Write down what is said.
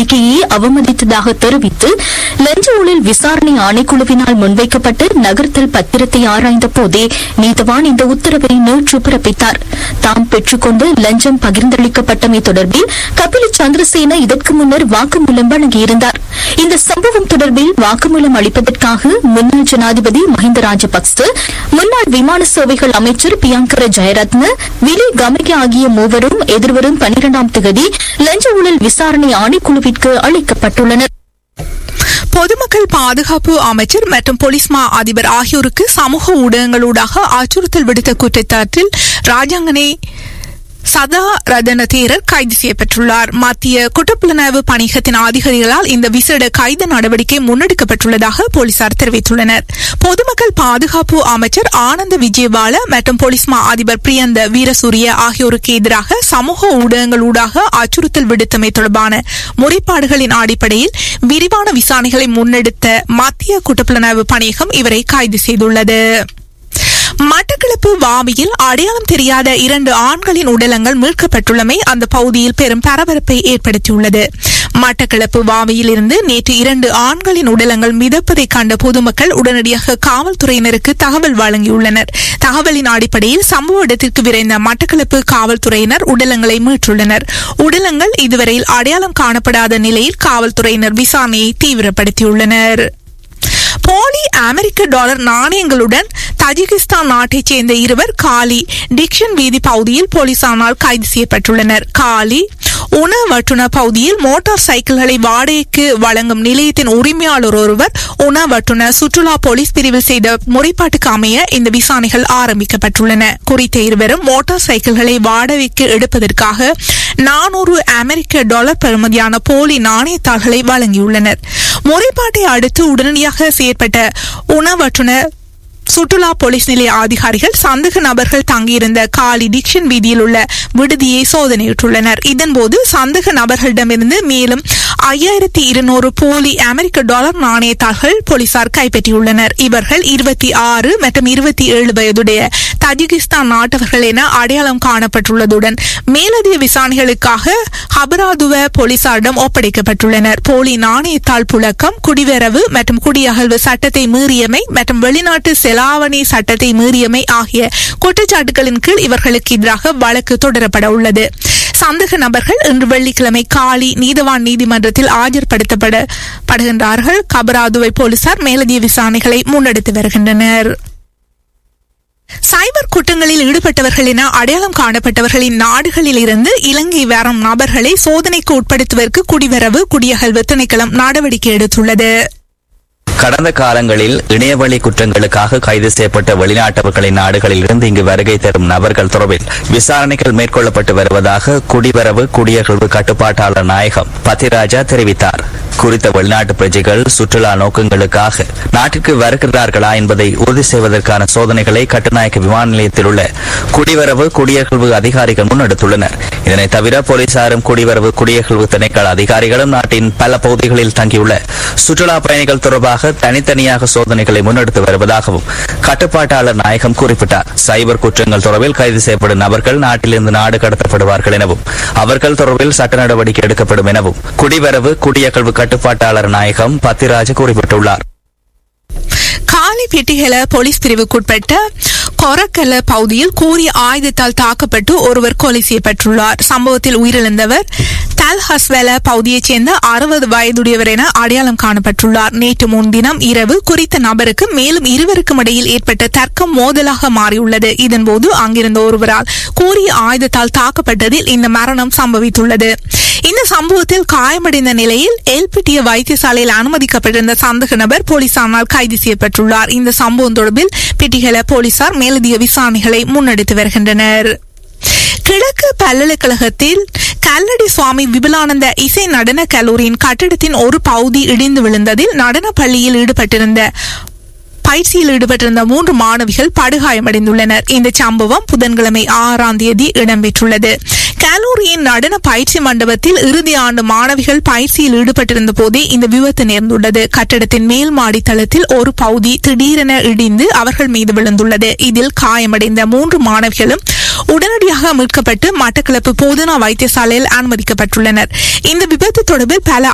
நடவடிக்கையை அவமதித்ததாக தெரிவித்து லஞ்ச ஊழல் விசாரணை ஆணைக்குழுவினால் முன்வைக்கப்பட்ட நகர்த்தல் பத்திரத்தை ஆராய்ந்த போதே நீதவான் இந்த உத்தரவை நேற்று பிறப்பித்தார் தாம் பெற்றுக்கொண்டு லஞ்சம் பகிர்ந்தளிக்கப்பட்டமை தொடர்பில் கபில சந்திரசேன இதற்கு முன்னர் வாக்குமூலம் வழங்கியிருந்தார் இந்த சம்பவம் தொடர்பில் வாக்குமூலம் அளிப்பதற்காக முன்னாள் ஜனாதிபதி மஹிந்த ராஜபக்ச முன்னாள் விமான சேவைகள் அமைச்சர் பியங்கர ஜெயரத்ன விலி கமகே ஆகிய மூவரும் எதிர்வரும் பனிரெண்டாம் தேதி லஞ்ச ஊழல் விசாரணை ஆணைக்குழுவிற்கு அளிக்கப்பட்டுள்ளனர் பொதுமக்கள் பாதுகாப்பு அமைச்சர் மற்றும் போலீஸ் மா அதிபர் ஆகியோருக்கு சமூக ஊடகங்களூடாக அச்சுறுத்தல் விடுத்த குற்றச்சாட்டில் ராஜாங்கனே சதா ரதன தேரர் கைது செய்யப்பட்டுள்ளார் மத்திய குற்றப்புலனாய்வு பணியகத்தின் அதிகாரிகளால் இந்த விசேட கைது நடவடிக்கை முன்னெடுக்கப்பட்டுள்ளதாக போலீசார் தெரிவித்துள்ளனர் பொதுமக்கள் பாதுகாப்பு அமைச்சர் ஆனந்த விஜயபால மற்றும் போலீஸ் மா அதிபர் பிரியந்த வீரசூரிய ஆகியோருக்கு எதிராக சமூக ஊடகங்களூடாக அச்சுறுத்தல் விடுத்தமை தொடர்பான முறைப்பாடுகளின் அடிப்படையில் விரிவான விசாரணைகளை முன்னெடுத்த மத்திய குற்றப்புலனாய்வு பணியகம் இவரை கைது செய்துள்ளது மட்டக்களப்பு வாமியில் அடையாளம் தெரியாத இரண்டு ஆண்களின் உடலங்கள் மீட்கப்பட்டுள்ளமை அந்த பகுதியில் பெரும் பரபரப்பை ஏற்படுத்தியுள்ளது மட்டக்களப்பு வாமியில் இருந்து நேற்று இரண்டு ஆண்களின் உடலங்கள் மிதப்பதை கண்ட பொதுமக்கள் உடனடியாக காவல்துறையினருக்கு தகவல் வழங்கியுள்ளனர் தகவலின் அடிப்படையில் சம்பவ இடத்திற்கு விரைந்த மட்டக்களப்பு காவல்துறையினர் உடலங்களை மீட்டுள்ளனர் உடலங்கள் இதுவரையில் அடையாளம் காணப்படாத நிலையில் காவல்துறையினர் விசாரணையை தீவிரப்படுத்தியுள்ளனர் போலி அமெரிக்க டாலர் நாணயங்களுடன் தஜிகிஸ்தான் நாட்டைச் சேர்ந்த இருவர் காலி டிக்ஷன் வீதி பகுதியில் போலீசாரால் கைது செய்யப்பட்டுள்ளனர் காலி உணவட்டுண பகுதியில் மோட்டார் சைக்கிள்களை வாடகைக்கு வழங்கும் நிலையத்தின் உரிமையாளர் ஒருவர் உணவட்டுண சுற்றுலா போலீஸ் பிரிவில் செய்த முறைப்பாட்டுக்கு அமைய இந்த விசாரணைகள் ஆரம்பிக்கப்பட்டுள்ளன குறித்த இருவரும் மோட்டார் சைக்கிள்களை வாடகைக்கு எடுப்பதற்காக நானூறு அமெரிக்க டாலர் பெறுமதியான போலி நாணயத்தாள்களை வழங்கியுள்ளனர் முறைப்பாட்டை அடுத்து உடனடியாக செயற்பட்ட உணவற்றுனர் சுற்றுலா போலீஸ் நிலைய அதிகாரிகள் சந்தேக நபர்கள் தங்கியிருந்த காலி டிக்ஷன் வீதியில் உள்ள விடுதியை சோதனையிட்டுள்ளனர் இதன்போது சந்தேக நபர்களிடமிருந்து மேலும் ஐயாயிரத்தி இருநூறு போலி அமெரிக்க டாலர் நாணயத்தாள்கள் போலீசார் கைப்பற்றியுள்ளனர் இவர்கள் இருபத்தி ஆறு மற்றும் இருபத்தி ஏழு வயதுடைய தஜிகிஸ்தான் நாட்டவர்கள் என அடையாளம் காணப்பட்டுள்ளதுடன் மேலதிக விசாரணைகளுக்காக ஹபராதுவ போலீசாரிடம் ஒப்படைக்கப்பட்டுள்ளனர் போலி நாணயத்தாள் புழக்கம் குடிவரவு மற்றும் குடியகழ்வு சட்டத்தை மீறியமை மற்றும் வெளிநாட்டு செலாவணி சட்டத்தை மீறியமை ஆகிய குற்றச்சாட்டுகளின் கீழ் இவர்களுக்கு எதிராக வழக்கு தொடரப்பட உள்ளது சந்தேக நபர்கள் இன்று வெள்ளிக்கிழமை காலி நீதவான் நீதிமன்றத்தில் ஆஜர்படுத்தப்பட படுகின்றார்கள் கபராதுவை போலீசார் மேலதிக விசாரணைகளை முன்னெடுத்து வருகின்றனர் சைபர் குற்றங்களில் ஈடுபட்டவர்கள் என அடையாளம் காணப்பட்டவர்களின் நாடுகளில் இருந்து இலங்கை வரும் நபர்களை சோதனைக்கு உட்படுத்துவதற்கு குடிவரவு குடியகழ்வு திணைக்களம் நடவடிக்கை எடுத்துள்ளது கடந்த காலங்களில் இணையவழி குற்றங்களுக்காக கைது செய்யப்பட்ட வெளிநாட்டவர்களின் நாடுகளில் இருந்து இங்கு வருகை தரும் நபர்கள் தொடர்பில் விசாரணைகள் மேற்கொள்ளப்பட்டு வருவதாக குடிவரவு குடியகழ்வு கட்டுப்பாட்டாளர் நாயகம் பத்திராஜா தெரிவித்தார் குறித்த வெளிநாட்டு பிரஜைகள் சுற்றுலா நோக்கங்களுக்காக நாட்டிற்கு வருகிறார்களா என்பதை உறுதி செய்வதற்கான சோதனைகளை கட்டுநாயக்க விமான நிலையத்தில் உள்ள குடிவரவு குடியகழ்வு அதிகாரிகள் முன்னெடுத்துள்ளனர் இதனை தவிர போலீசாரும் குடிவரவு குடியகழ்வு திணைக்கள அதிகாரிகளும் நாட்டின் பல பகுதிகளில் தங்கியுள்ள சுற்றுலா பயணிகள் தொடர்பாக தனித்தனியாக சோதனைகளை முன்னெடுத்து வருவதாகவும் கட்டுப்பாட்டாளர் நாயகம் குறிப்பிட்டார் சைபர் குற்றங்கள் தொடர்பில் கைது செய்யப்படும் நபர்கள் நாட்டிலிருந்து நாடு கடத்தப்படுவார்கள் எனவும் அவர்கள் தொடர்பில் சட்ட நடவடிக்கை எடுக்கப்படும் எனவும் குடிவரவு குடியகழ்வு கட்டுப்பாட்டாளர் நாயகம் பத்திராஜ் குறிப்பிட்டுள்ளார் காலி பெட்டிகள போலீஸ் பிரிவுக்குட்பட்ட கொரக்கல பகுதியில் கூறிய ஆயுதத்தால் தாக்கப்பட்டு ஒருவர் கொலை செய்யப்பட்டுள்ளார் சம்பவத்தில் உயிரிழந்தவர் தல் ஹஸ்வெல பகுதியைச் சேர்ந்த அறுபது வயதுடையவர் என அடையாளம் காணப்பட்டுள்ளார் நேற்று முன்தினம் இரவு குறித்த நபருக்கு மேலும் இருவருக்கும் இடையில் ஏற்பட்ட தர்க்கம் மோதலாக மாறியுள்ளது இதன்போது அங்கிருந்த ஒருவரால் கூறிய ஆயுதத்தால் தாக்கப்பட்டதில் இந்த மரணம் சம்பவித்துள்ளது இந்த சம்பவத்தில் காயமடைந்த நிலையில் எல்பிட்டிய வைத்தியசாலையில் அனுமதிக்கப்பட்டிருந்த சந்தேக நபர் போலீசாரால் கைது செய்யப்பட்டுள்ளார் இந்த சம்பவம் தொடர்பில் பிட்டிகள போலீசார் மேலதிக விசாரணைகளை முன்னெடுத்து வருகின்றனர் கிழக்கு பல்கலைக்கழகத்தில் கல்லடி சுவாமி விபுலானந்த இசை நடன கல்லூரியின் கட்டிடத்தின் ஒரு பகுதி இடிந்து விழுந்ததில் நடன பள்ளியில் ஈடுபட்டிருந்த பயிற்சியில் ஈடுபட்டிருந்த மூன்று மாணவிகள் படுகாயமடைந்துள்ளனர் இந்த சம்பவம் புதன்கிழமை ஆறாம் தேதி இடம்பெற்றுள்ளது கல்லூரியின் நடன பயிற்சி மண்டபத்தில் இறுதி ஆண்டு மாணவிகள் பயிற்சியில் ஈடுபட்டிருந்த போதே இந்த விபத்து நேர்ந்துள்ளது கட்டடத்தின் மேல் மாடி தளத்தில் ஒரு பகுதி திடீரென இடிந்து அவர்கள் மீது விழுந்துள்ளது இதில் காயமடைந்த மூன்று மாணவிகளும் உடனடியாக மீட்கப்பட்டு மட்டக்களப்பு போதனா வைத்தியசாலையில் அனுமதிக்கப்பட்டுள்ளனர் இந்த விபத்து தொடர்பில் பல